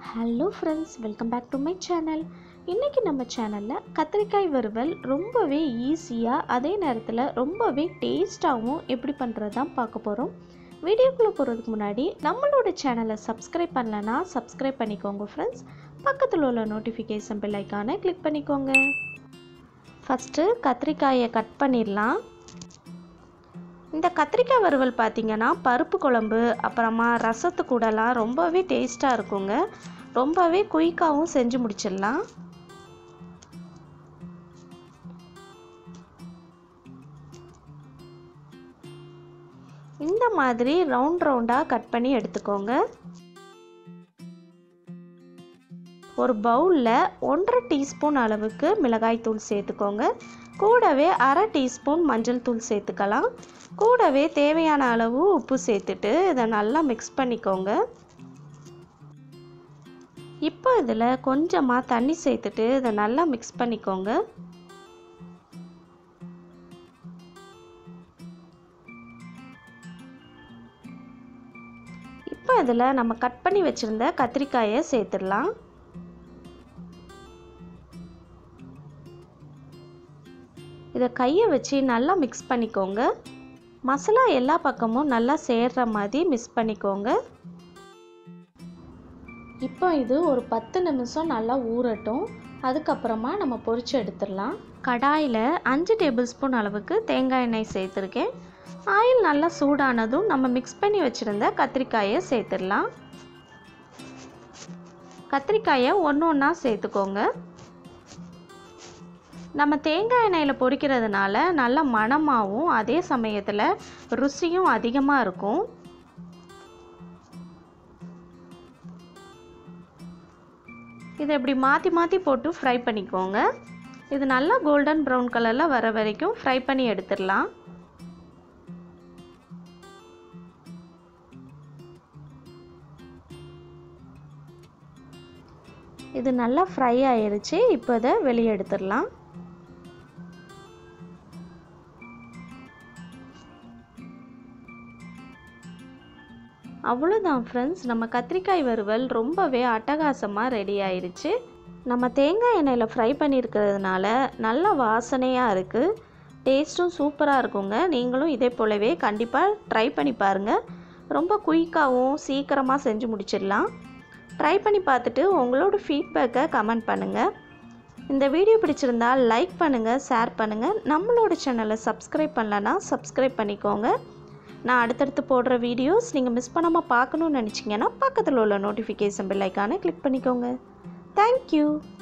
hello friends welcome back to my channel இன்றைக்கி நம்ம சேனலில் கத்திரிக்காய் வறுவல் ரொம்பவே ஈஸியாக அதே நேரத்தில் ரொம்பவே டேஸ்ட்டாகவும் எப்படி பண்ணுறது தான் பார்க்க போகிறோம் வீடியோக்குள்ளே போகிறதுக்கு முன்னாடி நம்மளோட சேனலை சப்ஸ்கிரைப் பண்ணலன்னா சப்ஸ்கிரைப் பண்ணிக்கோங்க ஃப்ரெண்ட்ஸ் பக்கத்தில் உள்ள நோட்டிஃபிகேஷன் பெல் ஐக்கானை கிளிக் பண்ணிக்கோங்க ஃபஸ்ட்டு கத்திரிக்காயை கட் பண்ணிடலாம் இந்த கத்திரிக்காய் வறுவல் பார்த்திங்கன்னா பருப்பு குழம்பு அப்புறமா ரசத்து கூடலாம் ரொம்பவே டேஸ்ட்டாக இருக்குங்க ரொம்பவே குயிக்காகவும் செஞ்சு முடிச்சிடலாம் இந்த மாதிரி ரவுண்ட் ரவுண்டாக கட் பண்ணி எடுத்துக்கோங்க ஒரு பவுலில் ஒன்றரை டீஸ்பூன் அளவுக்கு மிளகாய் தூள் சேர்த்துக்கோங்க கூடவே அரை டீஸ்பூன் மஞ்சள் தூள் சேர்த்துக்கலாம் கூடவே தேவையான அளவு உப்பு சேர்த்துட்டு இதை நல்லா மிக்ஸ் பண்ணிக்கோங்க இப்போ இதில் கொஞ்சமாக தண்ணி சேர்த்துட்டு இதை நல்லா மிக்ஸ் பண்ணிக்கோங்க இப்போ இதில் நம்ம கட் பண்ணி வச்சுருந்த கத்திரிக்காயை சேர்த்துடலாம் இதை கையை வச்சு நல்லா மிக்ஸ் பண்ணிக்கோங்க மசாலா எல்லா பக்கமும் நல்லா சேர்ற மாதிரி மிக்ஸ் பண்ணிக்கோங்க இப்போ இது ஒரு பத்து நிமிஷம் நல்லா ஊறட்டும் அதுக்கப்புறமா நம்ம பொரிச்சு எடுத்துடலாம் கடாயில் அஞ்சு டேபிள் ஸ்பூன் அளவுக்கு தேங்காய் எண்ணெய் சேர்த்துருக்கேன் ஆயில் நல்லா சூடானதும் நம்ம மிக்ஸ் பண்ணி வச்சுருந்த கத்திரிக்காயை சேர்த்துடலாம் கத்திரிக்காயை ஒன்று ஒன்றா சேர்த்துக்கோங்க நம்ம தேங்காய் எண்ணெயில் பொரிக்கிறதுனால நல்ல மணமாகவும் அதே சமயத்தில் ருசியும் அதிகமாக இருக்கும் இதை இப்படி மாற்றி மாற்றி போட்டு ஃப்ரை பண்ணிக்கோங்க இது நல்லா கோல்டன் ப்ரௌன் கலரில் வர வரைக்கும் ஃப்ரை பண்ணி எடுத்துடலாம் இது நல்லா ஃப்ரை ஆயிருச்சு இப்போ இதை வெளியே எடுத்துடலாம் அவ்வளோதான் ஃப்ரெண்ட்ஸ் நம்ம கத்திரிக்காய் வறுவல் ரொம்பவே அட்டகாசமாக ரெடி ஆயிடுச்சு நம்ம தேங்காய் எண்ணெயில் ஃப்ரை பண்ணியிருக்கிறதுனால நல்ல வாசனையாக இருக்குது டேஸ்ட்டும் சூப்பராக இருக்குங்க நீங்களும் இதே போலவே கண்டிப்பாக ட்ரை பண்ணி பாருங்கள் ரொம்ப குயிக்காகவும் சீக்கிரமாக செஞ்சு முடிச்சிடலாம் ட்ரை பண்ணி பார்த்துட்டு உங்களோட ஃபீட்பேக்கை கமெண்ட் பண்ணுங்கள் இந்த வீடியோ பிடிச்சிருந்தா லைக் பண்ணுங்கள் ஷேர் பண்ணுங்கள் நம்மளோட சேனலை சப்ஸ்கிரைப் பண்ணலன்னா சப்ஸ்கிரைப் பண்ணிக்கோங்க நான் அடுத்தடுத்து போடுற வீடியோஸ் நீங்கள் மிஸ் பண்ணாமல் பார்க்கணுன்னு நினச்சிங்கன்னா பக்கத்தில் உள்ள நோட்டிஃபிகேஷன் பெல் ஐக்கானை கிளிக் பண்ணிக்கோங்க தேங்க்யூ